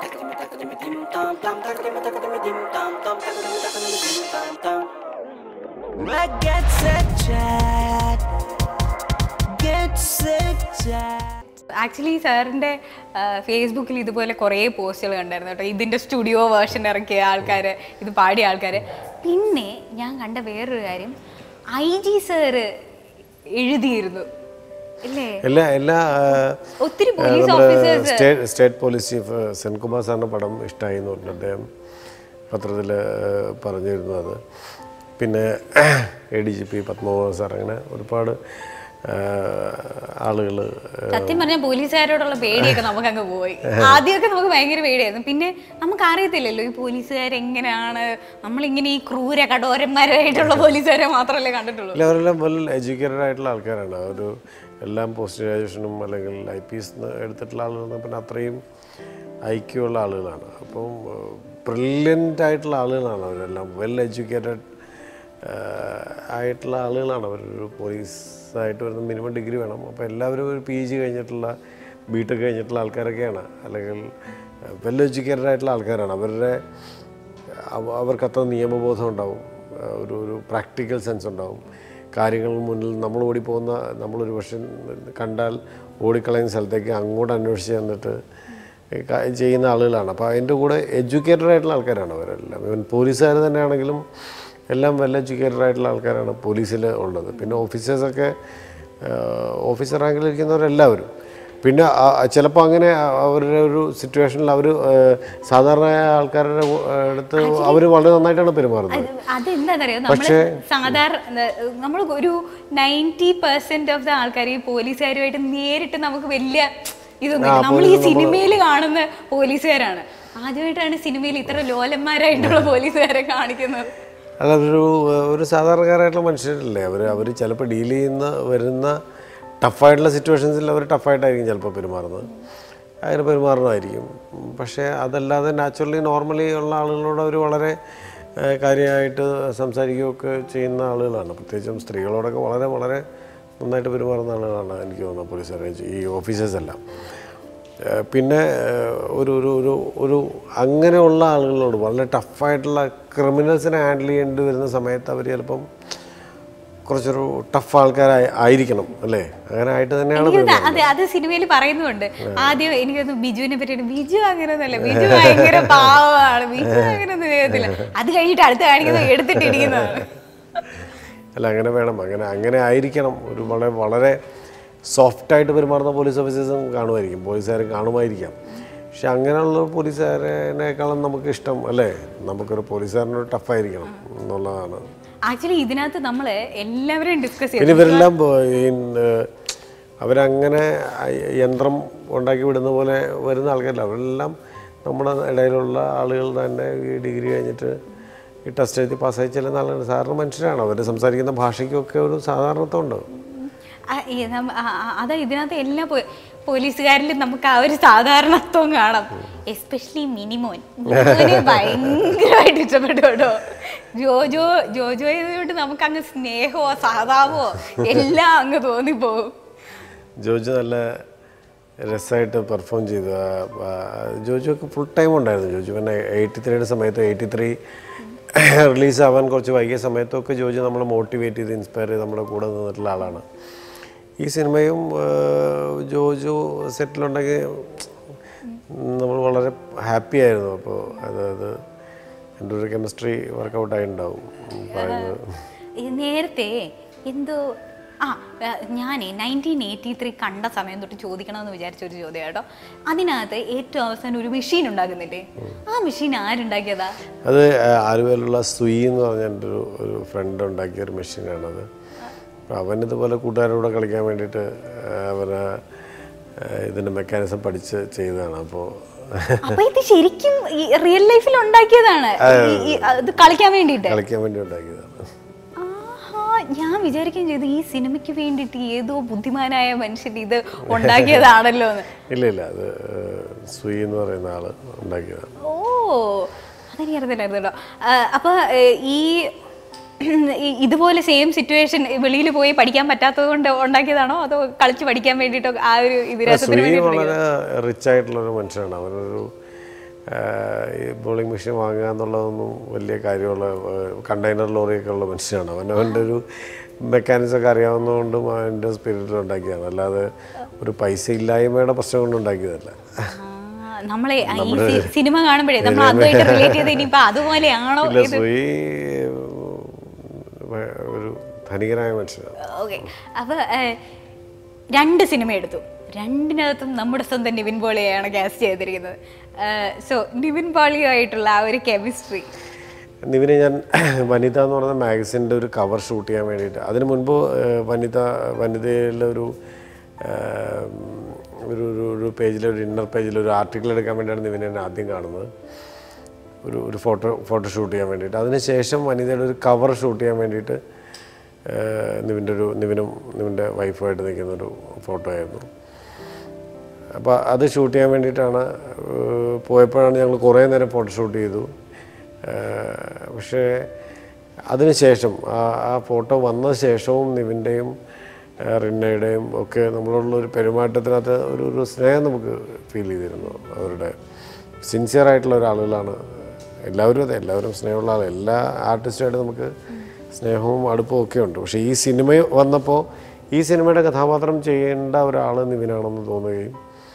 Get set chat. Get set chat. Actually സാറിൻ്റെ ഫേസ്ബുക്കിൽ ഇതുപോലെ കുറേ പോസ്റ്റുകൾ കണ്ടായിരുന്നു കേട്ടോ ഇതിൻ്റെ സ്റ്റുഡിയോ വേർഷൻ ഇറക്കിയ ആൾക്കാർ ഇത് പാടിയ ആൾക്കാർ പിന്നെ ഞാൻ കണ്ട വേറൊരു കാര്യം ഐ ജി സാറ് എഴുതിയിരുന്നു ഇല്ലേ എല്ലാ എല്ലാ ഒത്തിരി ആ, പോലീസ് നമ്മുടെ officers state state police chief Senkumar സാറിൻ്റെ പടം ഇഷ്ടമായി എന്ന് പറഞ്ഞിട്ട് അദ്ദേഹം പത്രത്തിൽ പറഞ്ഞിരുന്നു അത് പിന്നെ A D G P Padmanabha sir അങ്ങനെ ഒരുപാട് ആളുകൾ സത്യം പറഞ്ഞാൽ പോലീസുകാരോടുള്ള പേടിയൊക്കെ നമുക്ക് അങ്ങ് പോയി ആദ്യമൊക്കെ നമുക്ക് ഭയങ്കര പേടിയായിരുന്നു പിന്നെ നമുക്ക് അറിയത്തില്ലല്ലോ ഈ പോലീസുകാരെങ്ങനെയാണ് നമ്മളിങ്ങനെ ഈ ക്രൂര കടോരന്മാരായിട്ടുള്ള പോലീസുകാരെ മാത്രമല്ലേ കണ്ടിട്ടുള്ളൂ അല്ല അവരെല്ലാം വെൽ എഡ്യൂക്കേറ്റഡ് ആയിട്ടുള്ള ആൾക്കാരാണ് ഒരു എല്ലാം പോസ്റ്റ് ഗ്രാജുവേഷനും അല്ലെങ്കിൽ ഐ പി എസ് എടുത്തിട്ടുള്ള ആളുകൾ പിന്നെ അത്രയും ഐക്യമുള്ള ആളുകളാണ് അപ്പം ബ്രില്യൻ്റ് ആയിട്ടുള്ള ആളുകളാണ് അവരെല്ലാം വെൽ എഡ്യൂക്കേറ്റഡ് ആയിട്ടുള്ള ആളുകളാണ് അവരൊരു പോലീസായിട്ട് വരുന്ന മിനിമം ഡിഗ്രി വേണം അപ്പോൾ എല്ലാവരും ഒരു പി ജി കഴിഞ്ഞിട്ടുള്ള ബി ടെക് കഴിഞ്ഞിട്ടുള്ള ആൾക്കാരൊക്കെയാണ് അല്ലെങ്കിൽ വെൽ എഡ്യൂക്കേറ്റഡ് ആയിട്ടുള്ള ആൾക്കാരാണ് അവരുടെ അവ- അവർക്കത്ര നിയമബോധം ഉണ്ടാവും ആ, ഒരു ഒരു പ്രാക്ടിക്കൽ സെൻസ് ഉണ്ടാവും കാര്യങ്ങൾ മുന്നിൽ നമ്മൾ ഓടിപ്പോകുന്ന നമ്മളൊരു പക്ഷെ കണ്ടാൽ ഓടിക്കളയുന്ന സ്ഥലത്തേക്ക് അങ്ങോട്ട് അന്വേഷിച്ച് ചെന്നിട്ട് ക- ചെയ്യുന്ന ആളുകളാണ് അപ്പോൾ അതിൻ്റെ കൂടെ എഡ്യൂക്കേറ്റഡ് ആയിട്ടുള്ള ആൾക്കാരാണ് അവരെല്ലാം ഇവൻ പോലീസുകാർ തന്നെയാണെങ്കിലും എല്ലാം വെൽ എഡ്യൂക്കേറ്റഡ് ആയിട്ടുള്ള ആൾക്കാരാണ് പോലീസിൽ ഉള്ളത് പിന്നെ ഓഫീസേഴ്സൊക്കെ ഓഫീസർ റാങ്കിലിരിക്കുന്നവരെല്ലാവരും പിന്നെ ചിലപ്പോൾ അങ്ങനെ അവരുടെ ഒരു സിറ്റുവേഷനിൽ അവർ സാധാരണ ആൾക്കാരുടെ കൂ- അടുത്ത് അവർ വളരെ നന്നായിട്ടാണ് പെരുമാറുന്നത് അതെന്താണെന്നറിയോ നമ്മള് സാധാരണ നമ്മൾ ഒരു നയൻറ്റി പെർസെന്റ് ഓഫ് ദ ആൾക്കാർ ഈ പോലീസുകാരുമായിട്ട് നേരിട്ട് നമുക്ക് വലിയ ഇതൊന്നും ഇല്ല. നമ്മൾ ഈ സിനിമയിൽ കാണുന്ന പോലീസുകാരാണ് ആദ്യമായിട്ടാണ് സിനിമയിൽ ഇത്ര ലോലന്മാരായിട്ടുള്ള പോലീസുകാരെ കാണിക്കുന്നത് അല്ല ഒരു ഒരു സാധാരണക്കാരായിട്ടുള്ള മനുഷ്യരല്ലേ അവർ അവർ ചിലപ്പോൾ ഡീൽ ചെയ്യുന്ന വരുന്ന ടഫായിട്ടുള്ള സിറ്റുവേഷൻസിൽ അവർ ടഫായിട്ടായിരിക്കും ചിലപ്പോൾ പെരുമാറുന്നത് അങ്ങനെ പെരുമാറുന്നതായിരിക്കും ഉം, പക്ഷേ അതല്ലാതെ നാച്ചുറലി നോർമലി ഉള്ള ആളുകളോട് അവർ വളരെ ഏഹ്, കാര്യമായിട്ട് സംസാരിക്കുകയൊക്കെ ചെയ്യുന്ന ആളുകളാണ് പ്രത്യേകിച്ചും സ്ത്രീകളോടൊക്കെ വളരെ വളരെ നന്നായിട്ട് പെരുമാറുന്ന ആളുകളാണ് എനിക്ക് തോന്നുന്നത് പോലീസുകാരെ ഈ ഓഫീസേഴ്സ് എല്ലാം ഏഹ് പിന്നെ ഏഹ് ഒരു ഒരു ഒരു ഒരു അങ്ങനെയുള്ള ആളുകളോട് വളരെ ടഫായിട്ടുള്ള ക്രിമിനൽസിനെ ഹാൻഡിൽ ചെയ്യേണ്ടി വരുന്ന സമയത്ത് അവർ ചിലപ്പം കുറച്ചൊരു ടഫ് ആൾക്കാരായി ആയിരിക്കണം അല്ലേ അങ്ങനെ ആയിട്ട് തന്നെയാണ് എനിക്ക് പെരുമാറുന്നത്. അതെ അത് സിനിമയിൽ പറയുന്നുണ്ട് ആദ്യം എനിക്കൊന്ന് ബിജുവിനെ പറ്റിയിട്ട് ബിജു അങ്ങനെയൊന്നുമല്ല ബിജു ഭയങ്കര പാവമാണ് ബിജു അങ്ങനെയൊന്നും ചെയ്യത്തില്ല അത് കഴിഞ്ഞിട്ട് അടുത്ത് കാണിക്കുന്നത് എടുത്തിട്ടിരിക്കുന്നതാണ് അല്ല അങ്ങനെ വേണം അങ്ങനെ അങ്ങനെ ആയിരിക്കണം ഒരു വളരെ വളരെ സോഫ്റ്റായിട്ട് പെരുമാറുന്ന പോലീസ് ഓഫീസേഴ്സും കാണുമായിരിക്കും പോലീസുകാരും കാണുമായിരിക്കാം പക്ഷെ അങ്ങനെയുള്ള പോലീസുകാരനേക്കാളും നമുക്ക് ഇഷ്ടം അല്ലേ നമുക്കൊരു പോലീസുകാരനോട് ടഫായിരിക്കണം എന്നുള്ളതാണ് ആക്ച്വലി ഇതിനകത്ത് നമ്മൾ എല്ലാവരും ഡിസ്കസ് പിന്നെ ചെയ്തു ഇവരെല്ലാം പോ- ഈ, ഏഹ്, അവരങ്ങനെ അയ- യന്ത്രം ഉണ്ടാക്കി വിടുന്ന പോലെ വരുന്ന ആൾക്കാരല്ല അവരെല്ലാം നമ്മുടെ ഇടയിലുള്ള ആളുകൾ തന്നെ ഈ ഡിഗ്രി കഴിഞ്ഞിട്ട് ഈ ടെസ്റ്റ് എഴുതി പാസ്സായി ചെല്ലുന്ന ആളുകൾ സാധാരണ മനുഷ്യരാണ് അവർ സംസാരിക്കുന്ന ഭാഷയ്ക്കൊക്കെ ഒരു സാധാരണത്വം ഉണ്ട് ആ, ഈ നമ്മ- ആ, ആ, അതാ ഇതിനകത്ത് എല്ലാ പോ- പോലീസുകാരിലും നമുക്ക് ആ ഒരു സാധാരണത്വം കാണാം എസ്പെഷ്യലി മിനിമോൻ മിനിമോനെ ഭയങ്കരമായിട്ട് ഇഷ്ടപ്പെട്ടു കേട്ടോ ജോജോ ജോജോ കൊണ്ട് നമുക്ക് അങ്ങ് സ്നേഹമോ സഹതാപമോ എല്ലാം അങ്ങ് തോന്നിപ്പോവും ജോജു നല്ല രസമായിട്ട് പെർഫോം ചെയ്തു ആ, ആ, ജോജുക്ക് ഫുൾ ടൈം ഉണ്ടായിരുന്നു ജോജു പിന്നെ എയ്റ്റി ത്രീയുടെ സമയത്ത് എയ്റ്റി ത്രീ റിലീസ് ആവാൻ കുറച്ച് വൈകിയ സമയത്തൊക്കെ ജോജു നമ്മളെ മോട്ടിവേറ്റ് ചെയ്ത് ഇൻസ്പയർ ചെയ്ത് നമ്മുടെ കൂടെ നിന്നിട്ടുള്ള ആളാണ് ഈ സിനിമയും ആ, ജോജു സെറ്റിലുണ്ടെങ്കിൽ നമ്മൾ വളരെ ഹാപ്പി ആയിരുന്നു അപ്പോൾ അതായത് എൻ്റെ ഒരു കെമിസ്ട്രി വർക്കൗട്ടായിട്ടുണ്ടാവും പറയുന്നത് ഈ നേരത്തെ എന്തോ ആ ഞാൻ നയൻറ്റീൻ എയ്റ്റി ത്രീ കണ്ട സമയം തൊട്ട് ചോദിക്കണമെന്ന് വിചാരിച്ച ഒരു ചോദ്യം കേട്ടോ അതിനകത്ത് ഏറ്റവും അവസാനം ഒരു മെഷീൻ ഉണ്ടാക്കുന്നില്ലേ ആ മെഷീൻ ആരുണ്ടാക്കിയതാ അത് ആലുവയിലുള്ള സുയി എന്ന് പറഞ്ഞ എൻ്റെ ഒരു ഒരു ഫ്രണ്ട് ഉണ്ടാക്കിയ ഒരു മെഷീനാണത് അപ്പോൾ അവൻ ഇതുപോലെ കൂട്ടുകാരോട് കളിക്കാൻ വേണ്ടിയിട്ട് അവന് ഇതിൻ്റെ മെക്കാനിസം പഠിച്ച് ചെയ്തതാണ് അപ്പോൾ അപ്പൊ ഇത് ശരിക്കും റിയൽ ലൈഫിൽ ഉണ്ടാക്കിയതാണ് ഈ- ഈ- ഇത് കളിക്കാൻ വേണ്ടിയിട്ട് കളിക്കാൻ വേണ്ടി ഉണ്ടാക്കിയതാണ് ആഹാ ഞാൻ വിചാരിക്കുകയും ചെയ്തു ഈ സിനിമയ്ക്ക് വേണ്ടിയിട്ട് ഏതോ ബുദ്ധിമാനായ മനുഷ്യൻ ഇത് ഉണ്ടാക്കിയതാണല്ലോ എന്ന് ഇല്ല ഇല്ല അത് സുയി എന്ന് പറയുന്ന ആൾ ഉണ്ടാക്കിയതാണ് ഓ അതെനിക്ക് അറിയത്തില്ലായിരുന്നല്ലോ അപ്പൊ ഏ, ഈ ഈ- ഇതുപോലെ സെയിം സിറ്റുവേഷൻ വെളിയിൽ പോയി പഠിക്കാൻ പറ്റാത്തത് കൊണ്ട് ഉണ്ടാക്കിയതാണോ അതോ കളിച്ച് പഠിക്കാൻ വേണ്ടിയിട്ടോ ആ ഒരു ഇത് രസത്തിന് സുയി വേണ്ടിയിട്ട് വളരെ റിച്ച് ആയിട്ടുള്ള ഒരു മനുഷ്യനാണ് അവനൊരു ഈ ബോളിംഗ് മെഷീൻ വാങ്ങുക എന്നുള്ളതൊന്നും വലിയ കാര്യമുള്ള കണ്ടെയ്നർ ലോറിയൊക്കെ ഉള്ള മനുഷ്യനാണ് അവൻ അവൻ്റെ ഒരു മെക്കാനിക്സ് ഒക്കെ അറിയാവുന്നതുകൊണ്ടും അവൻ്റെ സ്പിരിറ്റിൽ ഉണ്ടാക്കിയതാണ് അല്ലാതെ ഒരു പൈസ ഇല്ലായ്മയുടെ പ്രശ്നം കൊണ്ട് ഉണ്ടാക്കിയതല്ല ആ, നമ്മളെ ആ, ഈ സി- സിനിമ കാണുമ്പോഴേ നമ്മൾ അതുമായിട്ട് റിലേറ്റ് ചെയ്ത് ഇനിയിപ്പോ അതുപോലെയാണോ ഇല്ല ഇത് സുയി ഏർ, ഒരു ധനികനായ മനുഷ്യനാണ് ഓക്കെ അപ്പൊ ഏഹ്, രണ്ട് സിനിമ എടുത്തു രണ്ടിനകത്തും നമ്മുടെ സ്വന്തം നിവിൻ പോളിയെയാണ് കാസ്റ്റ് ചെയ്തിരിക്കുന്നത് സോ നിവിൻ പോളിയുമായിട്ടുള്ള ആ ഒരു കെമിസ്ട്രി നിവിനെ ഞാൻ വനിത എന്ന് പറയുന്ന മാഗസിൻ്റെ ഒരു കവർ ഷൂട്ട് ചെയ്യാൻ വേണ്ടിയിട്ട് അതിന് മുൻപ് ഏഹ്, വനിത വനിതയിലെ ഒരു ഏഹ്, ഒരു ഒരു ഒരു പേജിൽ ഒരു ഇന്നർ പേജിൽ ഒരു ആർട്ടിക്കിൾ എടുക്കാൻ വേണ്ടിയാണ് നിവിനെ ഞാൻ ആദ്യം കാണുന്നത് ഒരു ഒരു ഫോട്ടോ ഫോട്ടോ ഷൂട്ട് ചെയ്യാൻ വേണ്ടിയിട്ട് അതിനുശേഷം വനിതയുടെ ഒരു കവർ ഷൂട്ട് ചെയ്യാൻ വേണ്ടിയിട്ട് ഏഹ്, നിവിൻ്റെ ഒരു നിവിനും നിവിൻ്റെ വൈഫുമായിട്ട് നിൽക്കുന്ന ഒരു ഫോട്ടോ ആയിരുന്നു അപ്പോൾ അത് ഷൂട്ട് ചെയ്യാൻ വേണ്ടിയിട്ടാണ് ഏഹ്, പോയപ്പോഴാണ് ഞങ്ങൾ കുറേ നേരം ഫോട്ടോ ഷൂട്ട് ചെയ്തു ഏഹ്, പക്ഷേ അതിനുശേഷം ആ ആ ഫോട്ടോ വന്ന ശേഷവും നിവിൻ്റെയും ഏഹ്, റിന്നയുടെയും ഒക്കെ നമ്മളോടുള്ള ഒരു പെരുമാറ്റത്തിനകത്ത് ഒരു ഒരു സ്നേഹം നമുക്ക് ഫീൽ ചെയ്തിരുന്നു അവരുടെ സിൻസിയർ ആയിട്ടുള്ള ഒരാളുകളാണ് എല്ലാവരും അതെ എല്ലാവരും സ്നേഹമുള്ള ആൾ എല്ലാ ആർട്ടിസ്റ്റുമായിട്ട് നമുക്ക് സ്നേഹവും അടുപ്പവും ഒക്കെ ഉണ്ട് പക്ഷേ ഈ സിനിമ വന്നപ്പോൾ ഈ സിനിമയുടെ കഥാപാത്രം ചെയ്യേണ്ട ഒരാൾ നിവിനാണെന്ന് തോന്നുകയും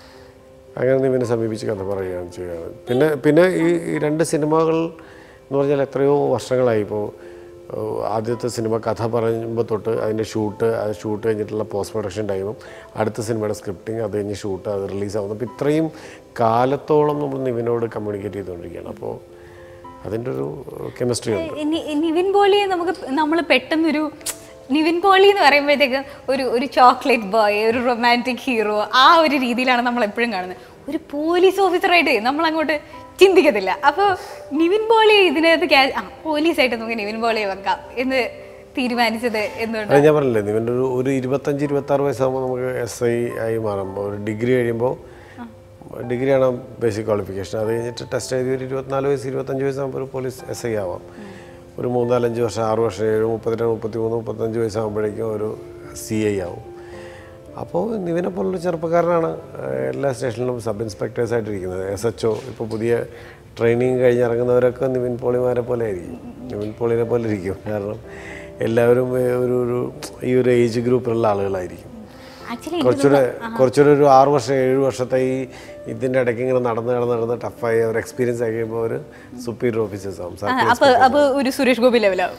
അങ്ങനെ നിവിനെ സമീപിച്ച് കഥ പറയുകയാണ് ചെയ്യുകയാണ് പിന്നെ പിന്നെ ഈ ഈ രണ്ട് സിനിമകൾ എന്ന് പറഞ്ഞാൽ എത്രയോ വർഷങ്ങളായി ഇപ്പോൾ ഏഹ്, ആദ്യത്തെ സിനിമ കഥ പറയുമ്പോൾ തൊട്ട് അതിൻ്റെ ഷൂട്ട് അത് ഷൂട്ട് കഴിഞ്ഞിട്ടുള്ള പോസ്റ്റ് പ്രൊഡക്ഷൻ ടൈമും അടുത്ത സിനിമയുടെ സ്ക്രിപ്റ്റിംഗ് അത് കഴിഞ്ഞ് ഷൂട്ട് അത് റിലീസാവുന്നു അപ്പോൾ ഇത്രയും കാലത്തോളം നമ്മൾ നിവിനോട് കമ്മ്യൂണിക്കേറ്റ് ചെയ്തുകൊണ്ടിരിക്കുകയാണ് അപ്പോൾ അതിൻ്റെ ഒരു കെമിസ്ട്രി ഉണ്ട് നി- നിവിൻ പോളിയെ നമുക്ക് നമ്മൾ പെട്ടെന്നൊരു നിവിൻ പോളി എന്ന് പറയുമ്പോഴത്തേക്ക് ഒരു ഒരു ചോക്ലേറ്റ് ബോയ് ഒരു റൊമാൻറ്റിക് ഹീറോ ആ ഒരു രീതിയിലാണ് നമ്മൾ എപ്പോഴും കാണുന്നത് ഒരു പോലീസ് ഓഫീസറായിട്ട് നമ്മൾ അങ്ങോട്ട് ചിന്തിക്കത്തില്ല അപ്പോൾ നിവിൻ പോളിയെ ഇതിനകത്ത് ക്യാ- ആ പോലീസായിട്ട് നമുക്ക് നിവിൻ പോളിയെ വെക്കാം എന്ന് തീരുമാനിച്ചത് എന്തുകൊണ്ട് അത് ഞാൻ പറഞ്ഞില്ലേ നിവിൻ്റെ ഒരു ഒരു ഇരുപത്തഞ്ച് ഇരുപത്താറ് വയസ്സാകുമ്പോൾ നമുക്ക് എസ് ഐ ആയി മാറുമ്പോൾ ഒരു ഡിഗ്രി കഴിയുമ്പോൾ ഡിഗ്രിയാണ് ബേസിക് ക്വാളിഫിക്കേഷൻ അത് കഴിഞ്ഞിട്ട് ടെസ്റ്റ് എഴുതി ഒരു ഇരുപത്തിനാല് വയസ്സ് ഇരുപത്തഞ്ച് വയസ്സാകുമ്പോൾ ഒരു പോലീസ് എസ് ഐ ആവാം ഒരു മൂന്നാലഞ്ച് വർഷം ആറ് വർഷം ഏഴ് മുപ്പത്തിരണ്ട് മുപ്പത്തി മൂന്ന് മുപ്പത്തഞ്ച് വയസ്സാകുമ്പോഴേക്കും ഒരു സി ഐ ആവും അപ്പോൾ നിവിനെ പോലുള്ള ചെറുപ്പക്കാരനാണ് ഏഹ്, എല്ലാ സ്റ്റേഷനിലും സബ് ഇൻസ്പെക്ടേഴ്സ് ആയിട്ടിരിക്കുന്നത് എസ് എച്ച് ഒ ഇപ്പോൾ പുതിയ ട്രെയിനിങ് കഴിഞ്ഞിറങ്ങുന്നവരൊക്കെ നിവിൻ പോളിമാരെ പോലെ ആയിരിക്കും നിവിൻ പോളിനെ പോലെ ഇരിക്കും കാരണം എല്ലാവരും ഏഹ്, ഒരു ഒരു ഈ ഒരു ഏജ് ഗ്രൂപ്പിലുള്ള ആളുകളായിരിക്കും ആക്ച്വലി കുറച്ചുകൂടെ കുറച്ചുകൂടെ ഒരു ആറ് വർഷം ഏഴ് വർഷത്തെ ഈ ഇതിൻ്റെ ഇടയ്ക്ക് ഇങ്ങനെ നടന്ന് നടന്ന് നടന്ന് ടഫായി അവർ എക്സ്പീരിയൻസ് ആയി കഴിയുമ്പോൾ ഒരു സുപ്പീരിയർ ഓഫീസേഴ്സ് ആവും അപ്പൊ അപ്പൊ ഒരു സുരേഷ് ഗോപി ലെവലാവും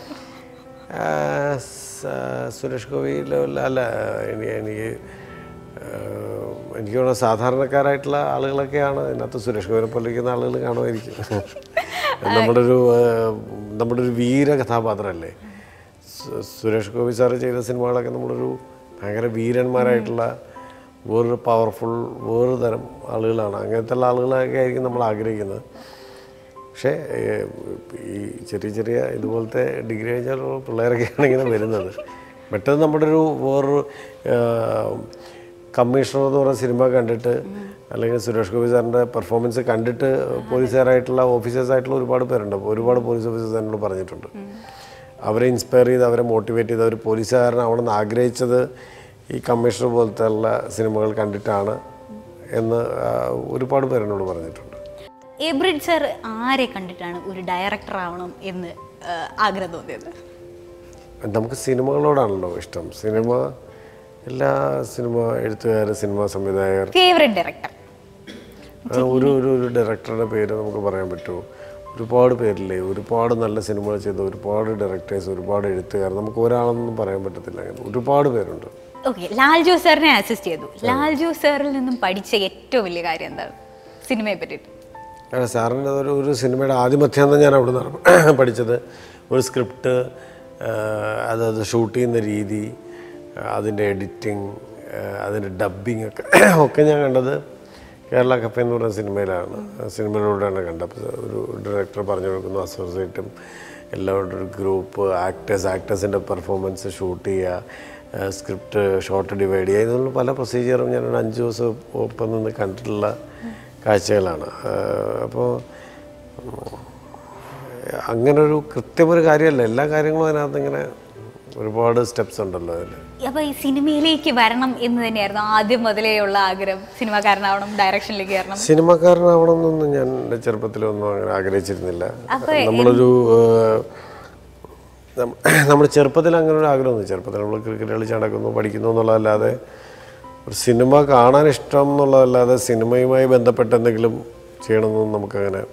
ആ, സ- സുരേഷ് ഗോപി ലെവലിൽ അല്ല എനിക്ക് എനിക്ക് ആ, എനിക്ക് തോന്നുന്നു സാധാരണക്കാരായിട്ടുള്ള ആളുകളൊക്കെയാണ് ഇതിനകത്ത് സുരേഷ് ഗോപിനെ പോലെ ഇരിക്കുന്ന ആളുകൾ കാണുമായിരിക്കും നമ്മുടെ ഒരു ആ, നമ്മുടെ ഒരു വീര കഥാപാത്രമല്ലേ സു- സുരേഷ് ഗോപി സാറ് ചെയ്ത സിനിമകളൊക്കെ നമ്മളൊരു ഭയങ്കര വീരന്മാരായിട്ടുള്ള വേറൊരു പവർഫുൾ വേറൊരു തരം ആളുകളാണ് അങ്ങനത്തെ ഉള്ള ആളുകളൊക്കെ ആയിരിക്കും നമ്മൾ ആഗ്രഹിക്കുന്നത് പക്ഷേ ഏഹ്, ഈ ചെറിയ ചെറിയ ഇതുപോലത്തെ ഡിഗ്രി കഴിഞ്ഞാൽ പിള്ളേരൊക്കെയാണ് ഇങ്ങനെ വരുന്നത് പെട്ടെന്ന് നമ്മുടെ ഒരു വേറൊരു കമ്മീഷണർ എന്ന് പറയുന്ന സിനിമ കണ്ടിട്ട് അല്ലെങ്കിൽ സുരേഷ് ഗോപി സാറിൻ്റെ പെർഫോമൻസ് കണ്ടിട്ട് പോലീസുകാരായിട്ടുള്ള ഓഫീസേഴ്സ് ആയിട്ടുള്ള ഒരുപാട് പേരുണ്ട് ഒരുപാട് പോലീസ് ഓഫീസേഴ്സ് എന്നോട് പറഞ്ഞിട്ടുണ്ട് അവരെ ഇൻസ്പയർ ചെയ്ത് അവരെ മോട്ടിവേറ്റ് ചെയ്ത് അവർ പോലീസുകാരനാവണമെന്ന് ആഗ്രഹിച്ചത് ഈ കമ്മീഷണർ പോലത്തെ ഉള്ള സിനിമകൾ കണ്ടിട്ടാണ് എന്ന് ആ, ഒരുപാട് പേരെന്നോട് പറഞ്ഞിട്ടുണ്ട് എബ്രിഡ് സർ ആരെ കണ്ടിട്ടാണ് ഒരു ഡയറക്ടർ ആവണം എന്ന് ആ, ആഗ്രഹം തോന്നിയത് നമുക്ക് സിനിമകളോടാണല്ലോ ഇഷ്ടം സിനിമ എല്ലാ സിനിമ എഴുത്തുകാർ സിനിമാ സംവിധായകർ ഫേവറേറ്റ് ഡയറക്ടർ ആ, ഒരു ഒരു ഒരു ഡയറക്ടറുടെ പേര് നമുക്ക് പറയാൻ പറ്റുമോ ഒരുപാട് പേരില്ലേ ഒരുപാട് നല്ല സിനിമകൾ ചെയ്ത ഒരുപാട് ഡയറക്ടേഴ്സ് ഒരുപാട് എഴുത്തുകാർ നമുക്ക് ഒരാളെന്നൊന്നും പറയാൻ പറ്റത്തില്ല അങ്ങനെ ഒരുപാട് പേരുണ്ട് ഓക്കെ ലാൽ ജോസ് സാറിനെ അസിസ്റ്റ് ചെയ്തു ലാൽ ജോസ് സാറിൽ നിന്നും പഠിച്ച ഏറ്റവും വലിയ കാര്യം എന്താണ് സിനിമയെ പറ്റിയിട്ട് അല്ല സാറിൻ്റെ ഒരു ഒരു സിനിമയുടെ ആദ്യമധ്യാന്തം ഞാൻ അവിടെ നിന്നാണ് പഠിച്ചത് ഒരു സ്ക്രിപ്റ്റ് അതത് ഷൂട്ട് ചെയ്യുന്ന രീതി ആ, അതിൻ്റെ എഡിറ്റിംഗ് അതിൻ്റെ ഡബ്ബിങ് ഒക്കെ ഒക്കെ ഞാൻ കണ്ടത് കേരള കഫ എന്ന് പറയുന്ന സിനിമയിലാണ് ആ സിനിമയിലൂടെയാണ് കണ്ടത് അപ്പോൾ ഒരു ഡയറക്ടർ പറഞ്ഞു കൊടുക്കുന്നു അസോസിയേറ്റും എല്ലാവരുടെ ഒരു ഗ്രൂപ്പ് ആക്ടേഴ്സ് ആക്ടേഴ്സിൻ്റെ പെർഫോമൻസ് ഷൂട്ട് ചെയ്യുക സ്ക്രിപ്റ്റ് ഷോർട്ട് ഡിവൈഡ് ചെയ്യുക ഇതിനുള്ള പല പ്രൊസീജിയറും ഞാൻ ഒരു അഞ്ച് ദിവസം ഒപ്പം നിന്ന് കണ്ടിട്ടുള്ള കാഴ്ചകളാണ് അപ്പോൾ അങ്ങനൊരു കൃത്യമൊരു കാര്യമല്ല എല്ലാ കാര്യങ്ങളും അതിനകത്ത് ഇങ്ങനെ ഒരുപാട് സ്റ്റെപ്സ് ഉണ്ടല്ലോ അതിൽ അപ്പൊ ഈ സിനിമയിലേക്ക് വരണം എന്ന് തന്നെയായിരുന്നു ആദ്യം മുതലേ ഉള്ള ആഗ്രഹം സിനിമാക്കാരനാവണം ഡയറക്ഷനിലേക്ക് കയറണം സിനിമക്കാരനാവണം എന്നൊന്നും ഞാൻ എൻ്റെ ചെറുപ്പത്തിലൊന്നും അങ്ങനെ ആഗ്രഹിച്ചിരുന്നില്ല അപ്പൊ നമ്മളൊരു നമ്മൾ ചെറുപ്പത്തിൽ അങ്ങനെ ഒരു ആഗ്രഹമൊന്നും ചെറുപ്പത്തിൽ നമ്മൾ ക്രിക്കറ്റ് കളിച്ച് നടക്കുന്നു പഠിക്കുന്നു എന്നുള്ളതല്ലാതെ ഒരു സിനിമ കാണാൻ ഇഷ്ടം എന്നുള്ളതല്ലാതെ സിനിമയുമായി ബന്ധപ്പെട്ട് എന്തെങ്കിലും ചെയ്യണമെന്നൊന്നും നമുക്കങ്ങനെ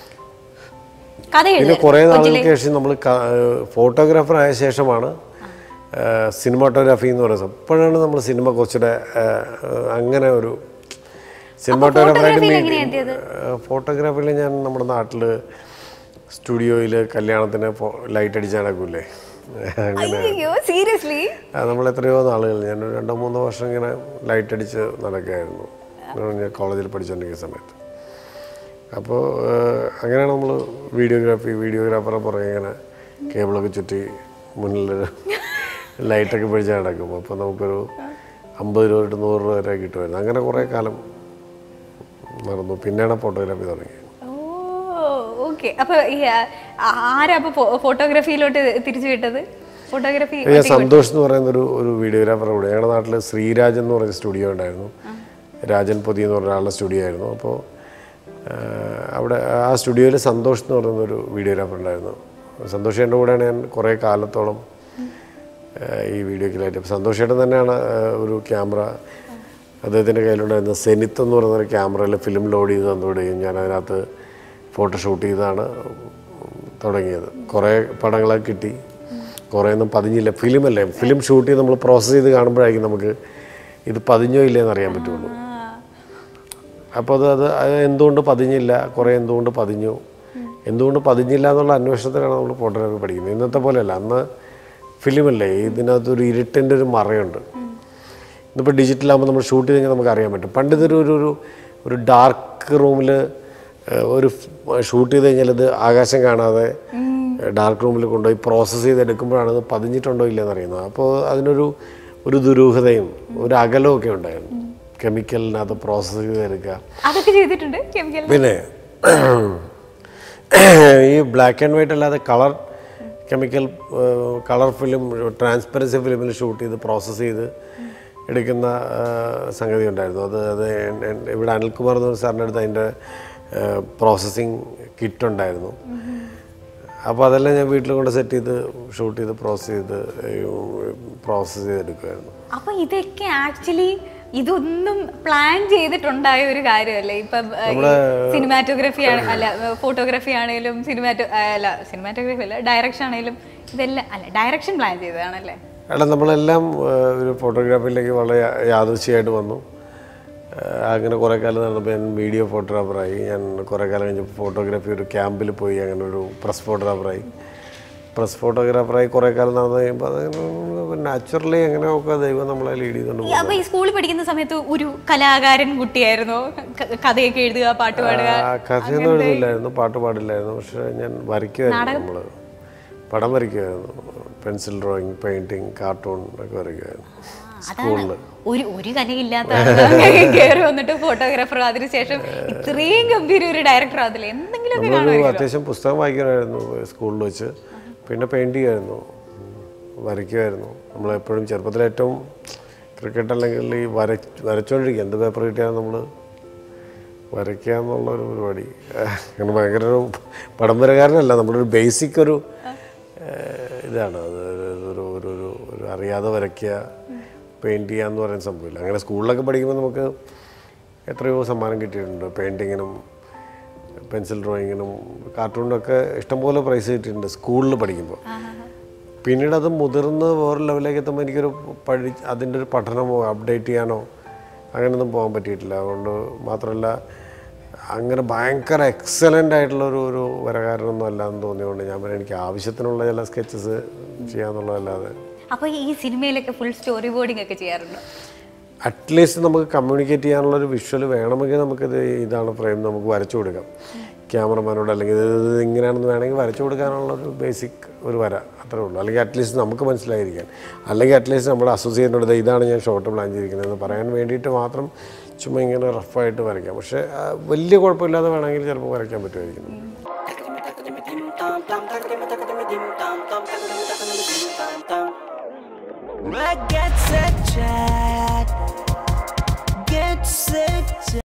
കഥ പിന്നെ എഴുതുക കുറേ നാളുകൾക്ക് ശേഷം നമ്മൾ ഫോട്ടോഗ്രാഫർ ആയ ശേഷമാണ് സിനിമാറ്റോഗ്രാഫി എന്ന് പറയുന്നത് അപ്പോഴാണ് നമ്മൾ സിനിമ കുറച്ചുകൂടെ ആ, അങ്ങനെ ഒരു photography-യിൽ എങ്ങനെയാ എത്തിയത്? സിനിമാറ്റോഗ്രാഫറായിട്ട് ഫോട്ടോഗ്രാഫിയിൽ ഞാൻ നമ്മുടെ നാട്ടിൽ സ്റ്റുഡിയോയിൽ കല്യാണത്തിന് ലൈറ്റ് അടിച്ച് നടക്കൂലേ അങ്ങനെ അയ്യോ സീരിയസ്ലി ആ, നമ്മൾ എത്രയോ നാളുകൾ ഞാൻ ഒരു രണ്ടോ മൂന്നോ വർഷം ഇങ്ങനെ ലൈറ്റ് അടിച്ച് നടക്കുകയായിരുന്നു ഞാൻ കോളേജിൽ പഠിച്ചുകൊണ്ടിരിക്കുന്ന സമയത്ത് അപ്പോൾ അങ്ങനെയാണ് നമ്മൾ വീഡിയോഗ്രാഫി വീഡിയോഗ്രാഫറെ പുറകെ ഇങ്ങനെ കേബിളൊക്കെ ചുറ്റി മുന്നിൽ ലൈറ്റൊക്കെ പിടിച്ച് നടക്കും അപ്പോൾ നമുക്കൊരു അമ്പത് രൂപ തൊട്ട് നൂറ് രൂപ വരെ കിട്ടുമായിരുന്നു അങ്ങനെ കുറേ കാലം നടന്നു പിന്നെയാണ് ഫോട്ടോഗ്രാഫി തുടങ്ങിയത് ഓ ഓക്കെ അപ്പൊ ഈ ആ, ആരാ അപ്പൊ ഫോട്ടോഗ്രാഫിയിലോട്ട് തിരിച്ചു വിട്ടത് ഫോട്ടോഗ്രാഫി ഞാൻ സന്തോഷ് എന്ന് പറയുന്ന ഒരു ഒരു വീഡിയോഗ്രാഫർ കൂടെ ഞങ്ങളുടെ നാട്ടിൽ ശ്രീരാജ് എന്ന് പറയുന്ന സ്റ്റുഡിയോ ഉണ്ടായിരുന്നു രാജൻ പൊതി എന്ന് പറഞ്ഞ ആളുടെ സ്റ്റുഡിയോ ആയിരുന്നു അപ്പോൾ അവിടെ ആ സ്റ്റുഡിയോയിൽ സന്തോഷ് എന്ന് പറയുന്ന ഒരു വീഡിയോഗ്രാഫർ ഉണ്ടായിരുന്നു സന്തോഷ് ചേട്ടൻ്റെ കൂടെയാണ് ഞാൻ കുറേ കാലത്തോളം ആ, ഈ വീഡിയോക്കിലായിട്ട് അപ്പോൾ സന്തോഷ് ചേട്ടൻ തന്നെയാണ് ആ, ഒരു ക്യാമറ അദ്ദേഹത്തിൻ്റെ കയ്യിലുണ്ടായിരുന്ന സെനിത്ത് എന്ന് പറയുന്ന ഒരു ക്യാമറയിൽ ഫിലിം ലോഡ് ചെയ്ത് തന്നോടുകയും ഞാൻ അതിനകത്ത് ഫോട്ടോ ഷൂട്ട് ചെയ്താണ് തുടങ്ങിയത് കുറേ പടങ്ങളൊക്കെ കിട്ടി കുറേ ഒന്നും പതിഞ്ഞില്ല ഫിലിമല്ലേ ഫിലിം ഷൂട്ട് ചെയ്ത് നമ്മൾ പ്രോസസ്സ് ചെയ്ത് കാണുമ്പോഴായിരിക്കും നമുക്ക് ഇത് പതിഞ്ഞോ ഇല്ലേ എന്ന് അറിയാൻ പറ്റുള്ളൂ അപ്പോൾ അത് അത് അത് എന്തുകൊണ്ട് പതിഞ്ഞില്ല കുറേ എന്തുകൊണ്ട് പതിഞ്ഞു എന്തുകൊണ്ട് പതിഞ്ഞില്ല എന്നുള്ള അന്വേഷണത്തിലാണ് നമ്മൾ ഫോട്ടോഗ്രാഫി പഠിക്കുന്നത് ഇന്നത്തെ പോലെയല്ല അന്ന് ഫിലിമല്ലേ ഇതിനകത്തൊരു ഇരുട്ടിൻ്റെ ഒരു മറയുണ്ട് ഇന്നിപ്പോൾ ഡിജിറ്റലാകുമ്പോൾ നമ്മൾ ഷൂട്ട് ചെയ്ത് കഴിഞ്ഞാൽ നമുക്ക് അറിയാൻ പറ്റും പണ്ട് ഇതൊരു ഒരു ഒരു ഒരു ഡാർക്ക് റൂമിൽ ഒരു ഷൂട്ട് ചെയ്ത് കഴിഞ്ഞാൽ ഇത് ആകാശം കാണാതെ ഡാർക്ക് റൂമിൽ കൊണ്ടുപോയി പ്രോസസ്സ് ചെയ്തെടുക്കുമ്പോഴാണ് ഇത് പതിഞ്ഞിട്ടുണ്ടോ ഇല്ലെന്ന് അറിയുന്നത് അപ്പോൾ അതിനൊരു ഒരു ദുരൂഹതയും ഒരു അകലവും ഒക്കെ ഉണ്ടായിരുന്നു കെമിക്കലിനകത്ത് പ്രോസസ്സ് ചെയ്തെടുക്കുക അതൊക്കെ ചെയ്തിട്ടുണ്ട് കെമിക്കൽ പിന്നെ ഈ ബ്ലാക്ക് ആൻഡ് വൈറ്റ് അല്ലാതെ colour chemical colour film transparency ഫിലിമിൽ ഷൂട്ട് ചെയ്ത് പ്രോസസ്സ് ചെയ്ത് എടുക്കുന്ന ആ, സംഗതി ഉണ്ടായിരുന്നു അത് അത് എൻ- എൻ- ഇവിടെ അനിൽകുമാർ എന്ന് പറഞ്ഞ സാറിൻ്റെ അടുത്ത് അതിൻ്റെ പ്രോസസ്സിങ് കിറ്റ് ഉണ്ടായിരുന്നു അപ്പോൾ അതെല്ലാം ഞാൻ വീട്ടിൽ കൊണ്ട് സെറ്റ് ചെയ്ത് ഷൂട്ട് ചെയ്ത് പ്രോസസ്സ് ചെയ്ത് പ്രോസസ്സ് ചെയ്തെടുക്കുമായിരുന്നു അപ്പൊ ഇതൊക്കെ ആക്ച്വലി ഇതൊന്നും പ്ലാൻ ചെയ്തിട്ടുണ്ടായ ഒരു കാര്യമല്ലേ ഇപ്പൊ സിനിമാറ്റോഗ്രഫി ആണ് അല്ല ഫോട്ടോഗ്രാഫി ആണെങ്കിലും സിനിമാറ്റോ അല്ല സിനിമാറ്റോഗ്രഫി അല്ല ഡയറക്ഷൻ ആണെങ്കിലും ഇതെല്ലാം അല്ല ഡയറക്ഷൻ പ്ലാൻ ചെയ്തതാണല്ലേ എടാ നമ്മളെല്ലാം ആ, ഒരു ഫോട്ടോഗ്രാഫിയിലേക്ക് വളരെ യാ- യാദൃശ്ചികമായിട്ട് വന്നു ആ, അങ്ങനെ കുറേ കാലം നടന്നപ്പോൾ ഞാൻ വീഡിയോ ഫോട്ടോഗ്രാഫറായി ഞാൻ കുറേ കാലം കഴിഞ്ഞപ്പോൾ ഫോട്ടോഗ്രാഫി ഒരു ക്യാമ്പിൽ പോയി അങ്ങനെ ഒരു പ്രസ് ഫോട്ടോഗ്രാഫറായി പ്രസ് ഫോട്ടോഗ്രാഫറായി കുറേ കാലം നടന്നു കഴിയുമ്പോൾ അതങ്ങനെ നാച്ചുറലി എങ്ങനെയൊക്കെ ദൈവം നമ്മളെ ലീഡ് ചെയ്തുകൊണ്ട് ഈ പോകും അപ്പൊ ഈ സ്കൂളിൽ പഠിക്കുന്ന സമയത്ത് ഒരു കലാകാരൻ കുട്ടിയായിരുന്നോ ക- കഥയൊക്കെ എഴുതുക പാട്ട് പാടുക ആ, കഥയൊന്നും എഴുതില്ലായിരുന്നു പാട്ട് പാടില്ലായിരുന്നു പക്ഷേ ഞാൻ വരയ്ക്കുമായിരുന്നു നമ്മൾ പടം വരയ്ക്കുമായിരുന്നു പെൻസിൽ ഡ്രോയിങ് പെയിൻറ്റിങ് കാർട്ടൂൺ ഒക്കെ വരയ്ക്കുമായിരുന്നു സ്കൂളിൽ ഒരു ഒരു കലയില്ലാത്ത കയറി വന്നിട്ട് ഫോട്ടോഗ്രാഫർ അതിനുശേഷം ഇത്രയും ഗംഭീര ഒരു ഡയറക്ടർ ആവത്തില്ല എന്തെങ്കിലുമൊക്കെ നമ്മളൊരു അത്യാവശ്യം പുസ്തകം വായിക്കുമായിരുന്നു സ്കൂളിൽ വെച്ച് പിന്നെ പെയിൻറ് ചെയ്യുമായിരുന്നു വരയ്ക്കുമായിരുന്നു നമ്മളെപ്പോഴും ചെറുപ്പത്തിൽ ഏറ്റവും ക്രിക്കറ്റ് അല്ലെങ്കിൽ ഈ വര വരച്ചുകൊണ്ടിരിക്കുക എന്ത് പേപ്പർ കിട്ടിയാലും നമ്മൾ വരയ്ക്കുക എന്നുള്ള ഒരു പരിപാടി അങ്ങനെ ഭയങ്കര ഒരു പടം വരകാരനല്ല നമ്മളൊരു ബേസിക് ഒരു ഏഹ്, ഇതാണ് അത് ഒരു ഒരു ഒരു ഒരു ഒരു അറിയാതെ വരയ്ക്കുക പെയിൻറ് ചെയ്യുക എന്ന് പറയുന്ന സംഭവമില്ല അങ്ങനെ സ്കൂളിലൊക്കെ പഠിക്കുമ്പോൾ നമുക്ക് എത്രയോ സമ്മാനം കിട്ടിയിട്ടുണ്ട് പെയിൻറ്റിങ്ങിനും പെൻസിൽ ഡ്രോയിങ്ങിനും കാർട്ടൂണിനൊക്കെ ഇഷ്ടംപോലെ പ്രൈസ് കിട്ടിയിട്ടുണ്ട് സ്കൂളിൽ പഠിക്കുമ്പോൾ പിന്നീട് അത് മുതിർന്ന് വേറെ ലെവലിലേക്ക് എത്തുമ്പോൾ എനിക്കൊരു പഠി അതിൻ്റെ ഒരു പഠനമോ അപ്ഡേറ്റ് ചെയ്യാനോ അങ്ങനെയൊന്നും പോകാൻ പറ്റിയിട്ടില്ല അതുകൊണ്ട് മാത്രമല്ല അങ്ങനെ ഭയങ്കര എക്സലൻ്റ് ആയിട്ടുള്ള ഒരു ഒരു വരകാരനൊന്നും അല്ല എന്ന് തോന്നിയതുകൊണ്ട് ഞാൻ പറയാം എനിക്ക് ആവശ്യത്തിനുള്ള ചില സ്കെച്ചസ് ചെയ്യാന്നുള്ളതല്ലാതെ അപ്പൊ ഈ സിനിമയിലൊക്കെ ഫുൾ സ്റ്റോറി ബോർഡിംഗ് ഒക്കെ ചെയ്യാറുണ്ടോ അറ്റ്ലീസ്റ്റ് നമുക്ക് കമ്മ്യൂണിക്കേറ്റ് ചെയ്യാനുള്ള ഒരു വിഷ്വൽ വേണമെങ്കിൽ നമുക്കിത് ഇതാണ് ഫ്രെയിം നമുക്ക് വരച്ചു കൊടുക്കാം ക്യാമറമാനോട് അല്ലെങ്കിൽ ഇത് ഇത് ഇങ്ങനെയാണെന്ന് വേണമെങ്കിൽ വരച്ചു കൊടുക്കാനുള്ള ഒരു ബേസിക് ഒരു വര അത്രേ ഉള്ളൂ അല്ലെങ്കിൽ അറ്റ്ലീസ്റ്റ് നമുക്ക് മനസ്സിലായിരിക്കാൻ അല്ലെങ്കിൽ അറ്റ്ലീസ്റ്റ് നമ്മുടെ അസോസിയേറ്റിനോട് ദേ ഇതാണ് ഞാൻ ഷോർട്ട് പ്ലാൻ ചെയ്തിരിക്കുന്നത് എന്ന് പറയാൻ വേണ്ടിയിട്ട് മാത്രം ചുമ്മാ ഇങ്ങനെ റഫായിട്ട് വരയ്ക്കാം പക്ഷേ ആ, വലിയ കുഴപ്പമില്ലാതെ വേണമെങ്കിൽ ചിലപ്പോൾ വരയ്ക്കാൻ പറ്റുമായിരിക്കും Tam tam, tak dim tak dim dim tam tam, tak dim tak dim dim tam tam. Let's get set chat.